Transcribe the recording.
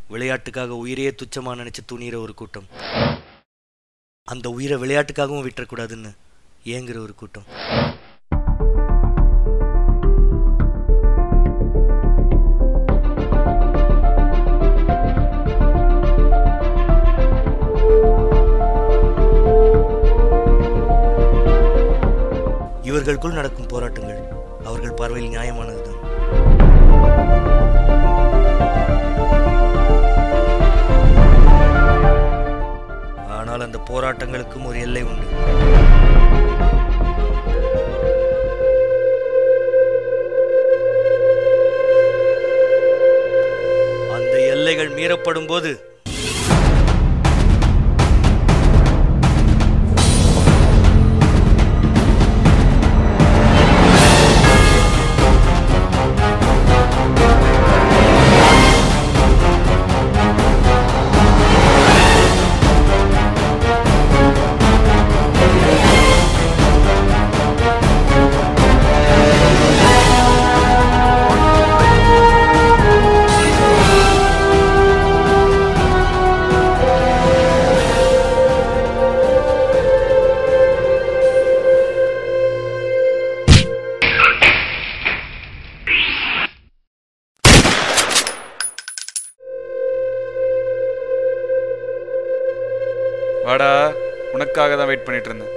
விளையாட்டுக்காக உயிரையே துச்சமா நினைச்சு துணிகிற ஒரு கூட்டம் அந்த உயிரை விளையாட்டுக்காகவும் விட்டுறக்கூடாதுன்னு ஏங்குற ஒரு கூட்டம் இவர்களுக்குள் நடக்கும் போராட்டங்கள் அவர்கள் பார்வையில் நியாயமானதுதான் ஆனால் அந்த போராட்டங்களுக்கும் ஒரு எல்லை உண்டு அந்த எல்லைகள் மீறப்படும் போது வாடா உனக்காக தான் வெயிட் பண்ணிட்டு இருந்தேன்